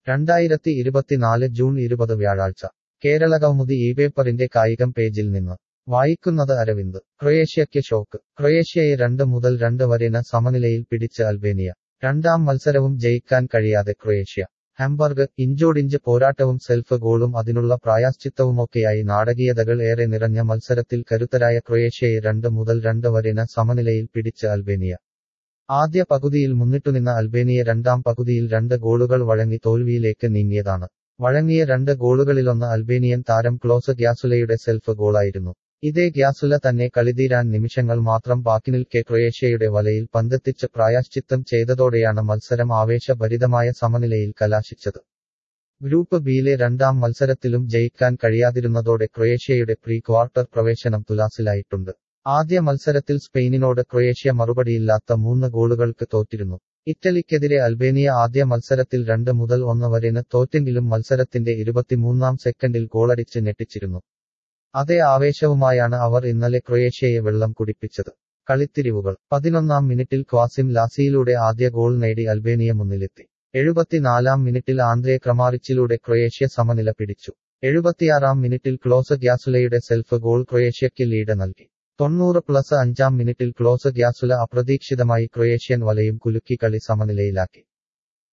രണ്ടായിരത്തി ഇരുപത്തിനാല് ജൂൺ ഇരുപത് വ്യാഴാഴ്ച കേരള കൗമുദി ഈ പേപ്പറിന്റെ കായികം പേജിൽ നിന്ന് വായിക്കുന്നത് അരവിന്ദ് ക്രൊയേഷ്യയ്ക്ക് ഷോക്ക് ക്രൊയേഷ്യയെ രണ്ട് മുതൽ രണ്ട് വരെന സമനിലയിൽ പിടിച്ച് അൽബേനിയ രണ്ടാം മത്സരവും ജയിക്കാൻ കഴിയാതെ ക്രൊയേഷ്യ ഹാംബർഗ് ഇഞ്ചോടിഞ്ച് പോരാട്ടവും സെൽഫ് ഗോളും അതിനുള്ള പ്രായശ്ചിത്തവുമൊക്കെയായി നാടകീയതകൾ ഏറെ നിറഞ്ഞ മത്സരത്തിൽ കരുത്തരായ ക്രൊയേഷ്യയെ രണ്ട് മുതൽ രണ്ട് വരെന സമനിലയിൽ പിടിച്ച് അൽബേനിയ ആദ്യ പകുതിയിൽ മുന്നിട്ടുനിന്ന അൽബേനിയ രണ്ടാം പകുതിയിൽ രണ്ട് ഗോളുകൾ വഴങ്ങി തോൽവിയിലേക്ക് നീങ്ങിയതാണ് വഴങ്ങിയ രണ്ട് ഗോളുകളിലൊന്ന് അൽബേനിയൻ താരം ക്ലോസ് ഗ്യാസുലയുടെ സെൽഫ് ഗോളായിരുന്നു ഇതേ ഗ്യാസുല തന്നെ കളിതീരാൻ നിമിഷങ്ങൾ മാത്രം ബാക്കിനിൽക്കെ ക്രൊയേഷ്യയുടെ വലയിൽ പന്തെത്തിച്ച് പ്രായശ്ചിത്തം ചെയ്തതോടെയാണ് മത്സരം ആവേശഭരിതമായ സമനിലയിൽ കലാശിച്ചത് ഗ്രൂപ്പ് ബിയിലെ രണ്ടാം മത്സരത്തിലും ജയിക്കാൻ കഴിയാതിരുന്നതോടെ ക്രൊയേഷ്യയുടെ പ്രീ ക്വാർട്ടർ പ്രവേശനം തുലാസിലായിട്ടുണ്ട് ആദ്യ മത്സരത്തിൽ സ്പെയിനിനോട് ക്രൊയേഷ്യ മറുപടിയില്ലാത്ത മൂന്ന് ഗോളുകൾക്ക് തോറ്റിരുന്നു ഇറ്റലിക്കെതിരെ അൽബേനിയ ആദ്യ മത്സരത്തിൽ രണ്ട് മുതൽ ഒന്ന് വരെന് തോറ്റെങ്കിലും മത്സരത്തിന്റെ ഇരുപത്തിമൂന്നാം സെക്കൻഡിൽ ഗോളടിച്ച് ഞെട്ടിച്ചിരുന്നു അതേ ആവേശവുമായാണ് അവർ ഇന്നലെ ക്രൊയേഷ്യയെ വെള്ളം കുടിപ്പിച്ചത് കളിത്തിരിവുകൾ പതിനൊന്നാം മിനിറ്റിൽ ക്വാസിം ലാസിയിലൂടെ ആദ്യ ഗോൾ നേടി അൽബേനിയ മുന്നിലെത്തി എഴുപത്തിനാലാം മിനിറ്റിൽ ആന്ദ്രേ ക്രമാറിച്ചിലൂടെ ക്രൊയേഷ്യ സമനില പിടിച്ചു എഴുപത്തിയാറാം മിനിറ്റിൽ ക്ലോസ് ഗ്യാസുലയുടെ സെൽഫ് ഗോൾ ക്രൊയേഷ്യയ്ക്ക് ലീഡ് നൽകി തൊണ്ണൂറ് പ്ലസ് അഞ്ചാം മിനിറ്റിൽ ക്ലോസ് ഗ്യാസുല അപ്രതീക്ഷിതമായി ക്രൊയേഷ്യൻ വലയും കുലുക്കി കളി സമനിലയിലാക്കി